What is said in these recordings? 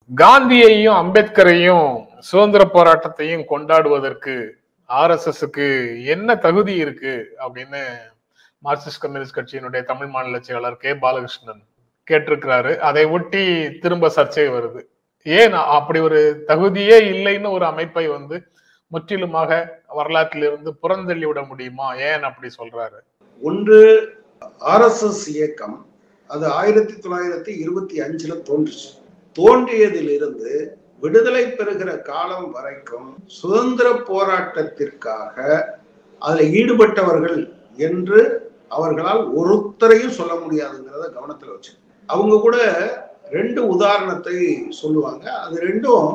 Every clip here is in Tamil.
காந்தியையும் அம்பேத்கரையும் சுதந்திர போராட்டத்தையும் கொண்டாடுவதற்கு ஆர்எஸ்எஸ்க்கு என்ன தகுதி இருக்கு அப்படின்னு மார்க்சிஸ்ட் கம்யூனிஸ்ட் கட்சியினுடைய தமிழ் மாநில செயலாளர் கே பாலகிருஷ்ணன் கேட்டிருக்கிறாரு அதை ஒட்டி திரும்ப சர்ச்சை வருது ஏன் அப்படி ஒரு தகுதியே இல்லைன்னு ஒரு அமைப்பை வந்து முற்றிலுமாக வரலாற்றிலிருந்து புறந்தள்ளி விட முடியுமா ஏன் அப்படி சொல்றாரு ஒன்று ஆர்எஸ்எஸ் இயக்கம் அது ஆயிரத்தி தொள்ளாயிரத்தி இருபத்தி அஞ்சுல தோன்றுச்சு தோன்றியதிலிருந்து விடுதலை பெறுகிற காலம் வரைக்கும் சுதந்திர போராட்டத்திற்காக அதுல ஈடுபட்டவர்கள் என்று அவர்களால் ஒருத்தரையும் சொல்ல முடியாதுங்கிறத கவனத்துல வச்சு அவங்க கூட ரெண்டு உதாரணத்தை சொல்லுவாங்க அது ரெண்டும்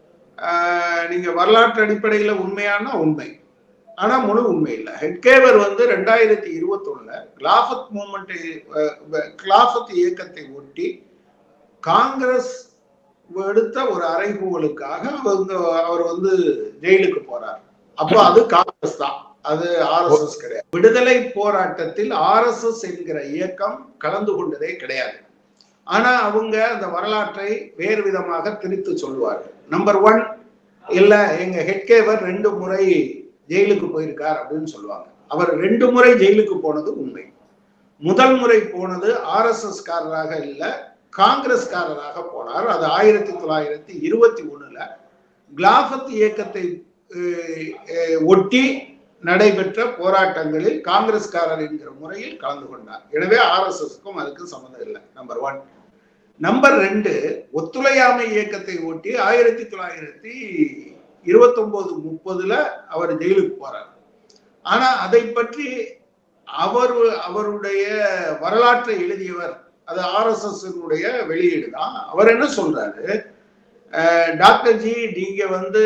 ஆஹ், நீங்க வரலாற்று அடிப்படையில உண்மையான உண்மை ஆனா முழு உண்மை இல்லை ஹெட்கேவர் வந்து ரெண்டாயிரத்தி இருபத்தொன்னுல கிலாஃபத் மூமெண்ட் கிலாஃபத் இயக்கத்தை ஒட்டி காங்கிரஸ் எடுத்த ஒரு அறைகூவலுக்காக அவங்க அவர் வந்து ஜெயிலுக்கு போறார் அப்போ அது காங்கிரஸ் தான் அது ஆர்எஸ்எஸ் கிடையாது விடுதலை போராட்டத்தில் ஆர்எஸ்எஸ் என்கிற இயக்கம் கலந்து கொண்டதே கிடையாது ஆனா அவங்க அந்த வரலாற்றை வேறு விதமாக திரித்து சொல்லுவார்கள் நம்பர் ஒன் இல்ல எங்க ஹெட்கேவர் ரெண்டு முறை ஜெயிலுக்கு போயிருக்கார் அப்படின்னு சொல்லுவாங்க அவர் ரெண்டு முறை ஜெயிலுக்கு போனது உண்மை முதல் முறை போனது ஆர்எஸ்எஸ் காரராக இல்ல காங்கிரஸ்காரராக போனார் அது ஆயிரத்தி தொள்ளாயிரத்தி இருபத்தி ஒண்ணுல கிலாஃபத் இயக்கத்தை அஹ், அஹ், ஒட்டி நடைபெற்ற போராட்டங்களில் காங்கிரஸ்காரர் என்கிற முறையில் கலந்து கொண்டார் எனவே ஆர்எஸ்எஸ்க்கும் அதுக்கு சம்மந்தம் இல்லை நம்பர் ஒன் நம்பர் ரெண்டு ஒத்துழையாமை இயக்கத்தை ஒட்டி ஆயிரத்தி தொள்ளாயிரத்தி இருபத்தொன்பது முப்பதுல அவர் ஜெயிலுக்கு போறார் ஆனா அதை பற்றி அவர் அவருடைய வரலாற்றை எழுதியவர் அது ஆர்எஸ்எஸ் வெளியீடு தான் அவர் என்ன சொல்றாரு அஹ், டாக்டர் ஜி நீங்க வந்து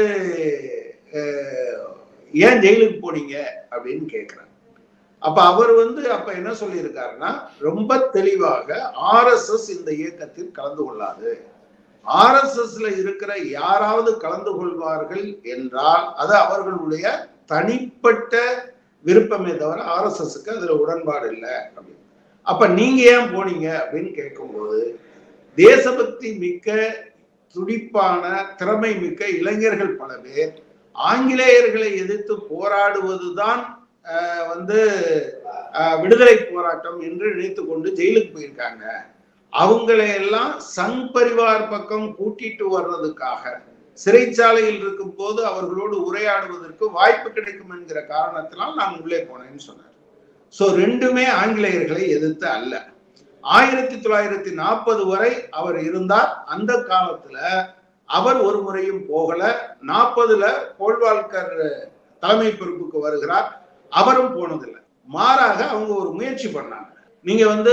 அஹ், ஏன் ஜெயிலுக்கு போனீங்க அப்படின்னு கேட்கிறார் அப்ப அவர் வந்து அப்ப என்ன சொல்லியிருக்காருன்னா ரொம்ப தெளிவாக ஆர்எஸ்எஸ் இந்த இயக்கத்தில் கலந்து கொள்ளாது ஆர்எஸ்எஸ்ல இருக்கிற யாராவது கலந்து கொள்வார்கள் என்றால் அது அவர்களுடைய தனிப்பட்ட விருப்பமே தவிர ஆர்எஸ்எஸ்க்கு அதுல உடன்பாடு இல்லை அப்படின்னு அப்ப நீங்க ஏன் போனீங்க அப்படின்னு கேட்கும்போது தேசபக்தி மிக்க துடிப்பான திறமை மிக்க இளைஞர்கள் பல பேர் ஆங்கிலேயர்களை எதிர்த்து போராடுவதுதான் ஆஹ், வந்து ஆஹ், விடுதலை போராட்டம் என்று நினைத்து கொண்டு ஜெயிலுக்கு போயிருக்காங்க அவங்களை எல்லாம் சங் பரிவார் பக்கம் கூட்டிட்டு வர்றதுக்காக சிறைச்சாலையில் இருக்கும் போது அவர்களோடு உரையாடுவதற்கு வாய்ப்பு கிடைக்கும் என்கிற காரணத்தினால் நான் உள்ளே போனேன்னு சொன்னார் சோ ரெண்டுமே ஆங்கிலேயர்களை எதிர்த்து அல்ல ஆயிரத்தி தொள்ளாயிரத்தி நாற்பது வரை அவர் இருந்தார் அந்த காலத்துல அவர் ஒரு முறையும் போகல நாற்பதுல கோல்வால்கர் தலைமை பொறுப்புக்கு வருகிறார் அவரும் போனதில்லை மாறாக அவங்க ஒரு முயற்சி பண்ணாங்க நீங்க வந்து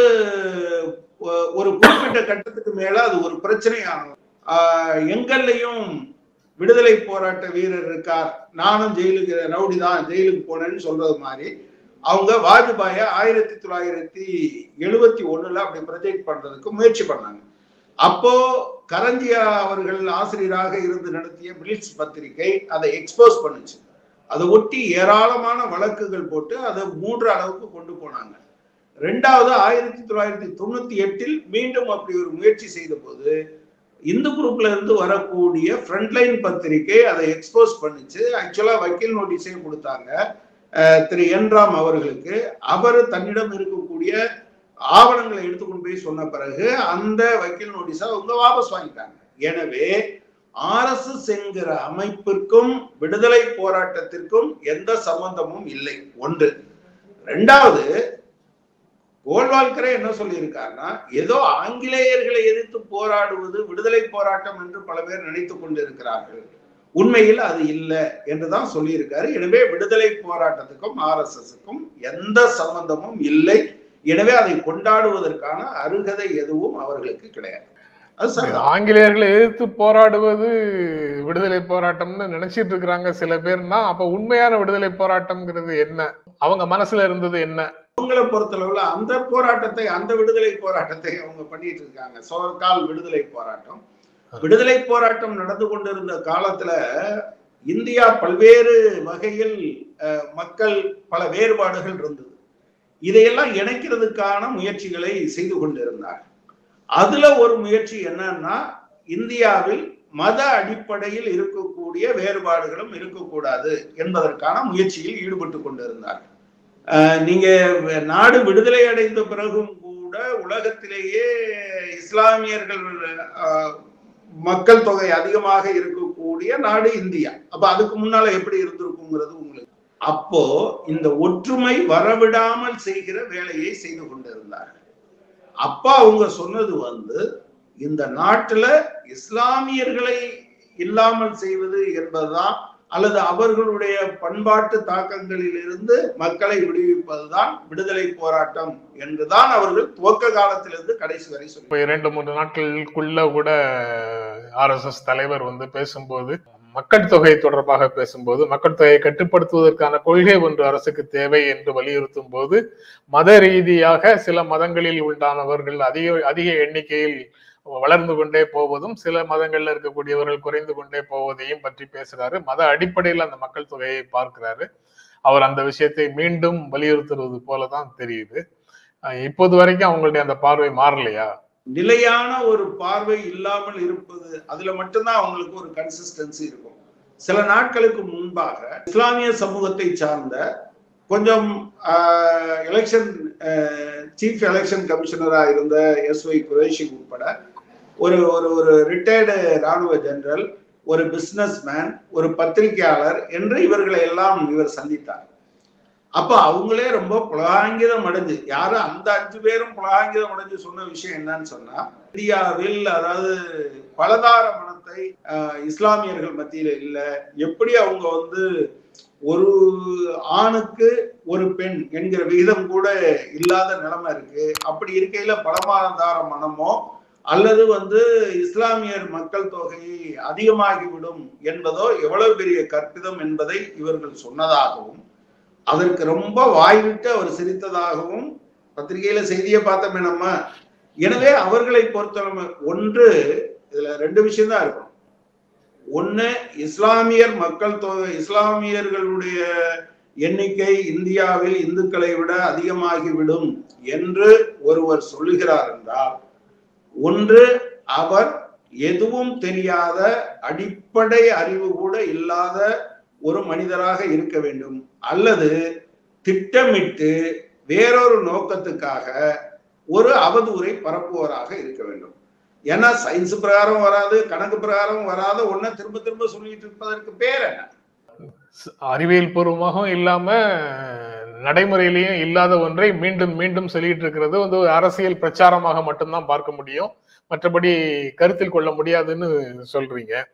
ஒ- ஒரு குறிப்பிட்ட கட்டத்துக்கு மேல அது ஒரு பிரச்சனையான எங்கள்லையும் விடுதலை போராட்ட வீரர் இருக்கார் நானும் ஜெயிலுக்கு ரவுடி தான் ஜெயிலுக்கு போனேன்னு சொல்றது மாதிரி அவங்க வாஜ்பாய ஆயிரத்தி தொள்ளாயிரத்தி எழுபத்தி ஒண்ணுல அப்படி ப்ரொஜெக்ட் பண்றதுக்கு முயற்சி பண்ணாங்க அப்போ கரஞ்சியா அவர்கள் ஆசிரியராக இருந்து நடத்திய பிரிட்ஸ் பத்திரிகை அதை எக்ஸ்போஸ் பண்ணுச்சு அதை ஒட்டி ஏராளமான வழக்குகள் போட்டு அதை மூன்று அளவுக்கு கொண்டு போனாங்க ரெண்டாவது ஆயிரத்தி தொள்ளாயிரத்தி தொண்ணூத்தி எட்டில் மீண்டும் அப்படி ஒரு முயற்சி செய்த போது இந்து குரூப்ல இருந்து வரக்கூடிய ஃப்ரண்ட்லைன் பத்திரிகை அதை எக்ஸ்போஸ் பண்ணுச்சு ஆக்சுவலா வக்கீல் நோட்டீஸே கொடுத்தாங்க அஹ் திரு என் ராம் அவர்களுக்கு அவர் தன்னிடம் இருக்கக்கூடிய ஆவணங்களை எடுத்துக்கொண்டு போய் சொன்ன பிறகு அந்த வக்கீல் நோட்டீஸை அவங்க வாபஸ் வாங்கிட்டாங்க எனவே ஆர்எஸ்எஸ் என்கிற அமைப்பிற்கும் விடுதலை போராட்டத்திற்கும் எந்த சம்பந்தமும் இல்லை ஒன்று ரெண்டாவது கோல்வால்கரே என்ன சொல்லியிருக்காருன்னா ஏதோ ஆங்கிலேயர்களை எதிர்த்து போராடுவது விடுதலை போராட்டம் என்று பல பேர் நினைத்துக் கொண்டிருக்கிறார்கள் உண்மையில் அது இல்லை என்றுதான் சொல்லியிருக்காரு எனவே விடுதலை போராட்டத்துக்கும் ஆர்எஸ்எஸ்க்கும் எந்த சம்பந்தமும் இல்லை எனவே அதை கொண்டாடுவதற்கான அருகதை எதுவும் அவர்களுக்கு கிடையாது அது சரிதான். ஆங்கிலேயர்களை எதிர்த்து போராடுவது விடுதலை போராட்டம்னு நினைச்சிட்டு இருக்கிறாங்க சில பேர்னா அப்ப உண்மையான விடுதலை போராட்டம்ங்கிறது என்ன அவங்க மனசுல இருந்தது என்ன அவங்களை பொறுத்தளவுல அந்த போராட்டத்தை அந்த விடுதலை போராட்டத்தை அவங்க பண்ணிட்டு இருக்காங்க சோர்கால் விடுதலை போராட்டம் விடுதலை போராட்டம் நடந்து கொண்டிருந்த காலத்துல இந்தியா பல்வேறு வகையில் அஹ், மக்கள் பல வேறுபாடுகள் இருந்தது இதையெல்லாம் இணைக்கிறதுக்கான முயற்சிகளை செய்து கொண்டிருந்தார் அதுல ஒரு முயற்சி என்னன்னா இந்தியாவில் மத அடிப்படையில் இருக்கக்கூடிய வேறுபாடுகளும் இருக்கக்கூடாது என்பதற்கான முயற்சியில் ஈடுபட்டு கொண்டிருந்தார் அஹ் நீங்க நாடு விடுதலை அடைந்த பிறகும் கூட உலகத்திலேயே இஸ்லாமியர்கள் அஹ், மக்கள் தொகை அதிகமாக இருக்கக்கூடிய நாடு இந்தியா அப்ப அதுக்கு முன்னால எப்படி இருந்திருக்குங்கிறது உங்களுக்கு அப்போ இந்த ஒற்றுமை வரவிடாமல் செய்கிற வேலையை செய்து கொண்டிருந்தார்கள் அப்ப அவங்க சொன்னது வந்து இந்த நாட்டுல இஸ்லாமியர்களை இல்லாமல் செய்வது என்பதுதான் அல்லது அவர்களுடைய பண்பாட்டு தாக்கங்களில் இருந்து மக்களை விடுவிப்பதுதான் விடுதலை போராட்டம் என்றுதான் அவர்கள் துவக்க காலத்திலிருந்து கடைசி வரை சொல்லி இப்ப இரண்டு மூன்று நாட்களுக்குள்ள கூட ஆர்எஸ்எஸ் தலைவர் வந்து பேசும்போது மக்கள் தொகை தொடர்பாக பேசும்போது மக்கள் தொகையை கட்டுப்படுத்துவதற்கான கொள்கை ஒன்று அரசுக்கு தேவை என்று வலியுறுத்தும் போது மத ரீதியாக சில மதங்களில் உண்டானவர்கள் அதிக அதிக எண்ணிக்கையில் வளர்ந்து கொண்டே போவதும் சில மதங்கள்ல இருக்கக்கூடியவர்கள் குறைந்து கொண்டே போவதையும் பற்றி பேசுறாரு மத அடிப்படையில் அந்த மக்கள் தொகையை பார்க்கிறாரு அவர் அந்த விஷயத்தை மீண்டும் வலியுறுத்துறது போலதான் தெரியுது அஹ் இப்போது வரைக்கும் அவங்களுடைய அந்த பார்வை மாறலையா நிலையான ஒரு பார்வை இல்லாமல் இருப்பது அதுல மட்டும்தான் அவங்களுக்கு ஒரு கன்சிஸ்டன்சி இருக்கும் சில நாட்களுக்கு முன்பாக இஸ்லாமிய சமூகத்தை சார்ந்த கொஞ்சம் எலெக்ஷன் சீஃப் எலெக்ஷன் கமிஷனரா இருந்த எஸ் ஒய் குரேஷி உட்பட ஒரு ஒரு ஒரு ரிட்டையர்டு ராணுவ ஜெனரல் ஒரு பிசினஸ் மேன் ஒரு பத்திரிகையாளர் என்று இவர்களை எல்லாம் இவர் சந்தித்தார் அப்ப அவங்களே ரொம்ப புலகாங்கிதம் அடைஞ்சு யாரும் அந்த அஞ்சு பேரும் புலகாங்கிதம் அடைஞ்சு சொன்ன விஷயம் என்னன்னு சொன்னா இந்தியாவில் அதாவது பலதார மனத்தை ஆஹ், இஸ்லாமியர்கள் மத்தியில இல்ல எப்படி அவங்க வந்து ஒரு ஆணுக்கு ஒரு பெண் என்கிற விகிதம் கூட இல்லாத நிலைமை இருக்கு அப்படி இருக்கையில பலமாதார மனமோ அல்லது வந்து இஸ்லாமியர் மக்கள் தொகை அதிகமாகிவிடும் என்பதோ எவ்வளவு பெரிய கற்பிதம் என்பதை இவர்கள் சொன்னதாகவும் அதற்கு ரொம்ப வாய்விட்டு அவர் சிரித்ததாகவும் பத்திரிகையில செய்தியை பார்த்தோமே நம்ம எனவே அவர்களை பொறுத்தவரை ஒன்று இதுல ரெண்டு விஷயம் தான் இருக்கும் ஒண்ணு இஸ்லாமியர் மக்கள் தொகை இஸ்லாமியர்களுடைய எண்ணிக்கை இந்தியாவில் இந்துக்களை விட அதிகமாகிவிடும் என்று ஒருவர் சொல்லுகிறார் என்றால் ஒன்று அவர் எதுவும் தெரியாத அடிப்படை அறிவு கூட இல்லாத ஒரு மனிதராக இருக்க வேண்டும் அல்லது திட்டமிட்டு வேறொரு நோக்கத்துக்காக ஒரு அவதூறை பரப்புவராக இருக்க வேண்டும் ஏன்னா சயின்ஸ் பிரகாரம் வராது கணக்கு பிரகாரம் வராத ஒன்ன திரும்ப திரும்ப சொல்லிட்டு இருப்பதற்கு பேர் என்ன அறிவியல் பூர்வமாகவும் இல்லாம நடைமுறையிலையும் இல்லாத ஒன்றை மீண்டும் மீண்டும் சொல்லிட்டு இருக்கிறது வந்து ஒரு அரசியல் பிரச்சாரமாக மட்டும்தான் பார்க்க முடியும் மற்றபடி கருத்தில் கொள்ள முடியாதுன்னு சொல்றீங்க